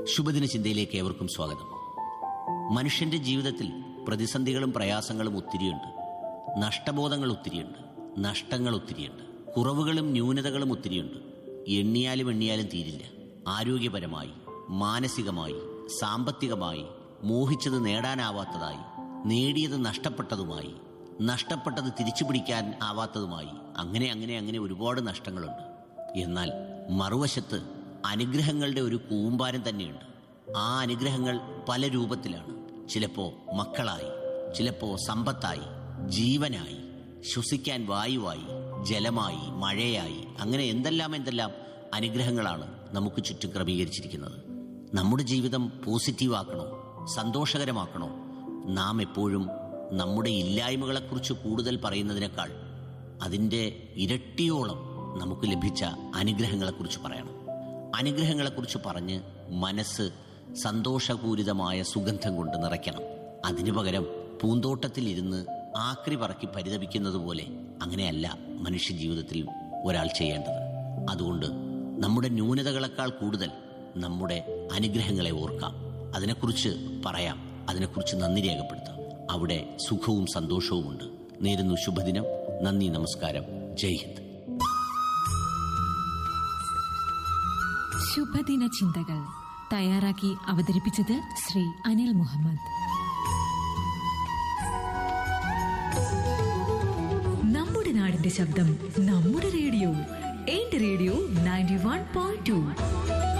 ശുഭദിന ചിന്തയിലേക്ക് ഏവർക്കും സ്വാഗതം മനുഷ്യന്റെ ജീവിതത്തിൽ പ്രതിസന്ധികളും പ്രയാസങ്ങളും ഒത്തിരിയുണ്ട് നഷ്ടബോധങ്ങൾ ഒത്തിരിയുണ്ട് നഷ്ടങ്ങൾ ഒത്തിരിയുണ്ട് കുറവുകളും ന്യൂനതകളും ഒത്തിരിയുണ്ട് എണ്ണിയാലും എണ്ണിയാലും തീരില്ല ആരോഗ്യപരമായി മാനസികമായി സാമ്പത്തികമായി മോഹിച്ചത് നേടാനാവാത്തതായി നേടിയത് നഷ്ടപ്പെട്ടതുമായി നഷ്ടപ്പെട്ടത് തിരിച്ചു പിടിക്കാൻ ആവാത്തതുമായി അങ്ങനെ അങ്ങനെ അങ്ങനെ ഒരുപാട് നഷ്ടങ്ങളുണ്ട് എന്നാൽ മറുവശത്ത് അനുഗ്രഹങ്ങളുടെ ഒരു കൂമ്പാരം തന്നെയുണ്ട് ആ അനുഗ്രഹങ്ങൾ പല രൂപത്തിലാണ് ചിലപ്പോ മക്കളായി ചിലപ്പോ സമ്പത്തായി ജീവനായി ശ്വസിക്കാൻ വായുവായി ജലമായി മഴയായി അങ്ങനെ എന്തെല്ലാം എന്തെല്ലാം അനുഗ്രഹങ്ങളാണ് നമുക്ക് ചുറ്റും ക്രമീകരിച്ചിരിക്കുന്നത് നമ്മുടെ ജീവിതം പോസിറ്റീവ് ആക്കണോ സന്തോഷകരമാക്കണോ നാം എപ്പോഴും നമ്മുടെ ഇല്ലായ്മകളെക്കുറിച്ച് കൂടുതൽ പറയുന്നതിനേക്കാൾ അതിൻ്റെ ഇരട്ടിയോളം നമുക്ക് ലഭിച്ച അനുഗ്രഹങ്ങളെക്കുറിച്ച് പറയണം അനുഗ്രഹങ്ങളെക്കുറിച്ച് പറഞ്ഞ് മനസ്സ് സന്തോഷപൂരിതമായ സുഗന്ധം കൊണ്ട് നിറയ്ക്കണം അതിനു പകരം പൂന്തോട്ടത്തിൽ ഇരുന്ന് ആക്രി പറക്കി പരിതപിക്കുന്നത് പോലെ അങ്ങനെയല്ല മനുഷ്യ ജീവിതത്തിൽ ഒരാൾ ചെയ്യേണ്ടത് അതുകൊണ്ട് നമ്മുടെ ന്യൂനതകളെക്കാൾ കൂടുതൽ നമ്മുടെ അനുഗ്രഹങ്ങളെ ഓർക്കാം അതിനെക്കുറിച്ച് പറയാം അതിനെക്കുറിച്ച് നന്ദി രേഖപ്പെടുത്താം അവിടെ സുഖവും സന്തോഷവുമുണ്ട് നേരുന്നു ശുഭദിനം നന്ദി നമസ്കാരം ജയ് ഹിന്ദ് ശുഭദിന ചിന്തകൾ തയ്യാറാക്കി അവതരിപ്പിച്ചത് ശ്രീ അനിൽ മുഹമ്മദ് നമ്മുടെ നാടിന്റെ ശബ്ദം നമ്മുടെ റേഡിയോ എന്റെ radio ninety one point to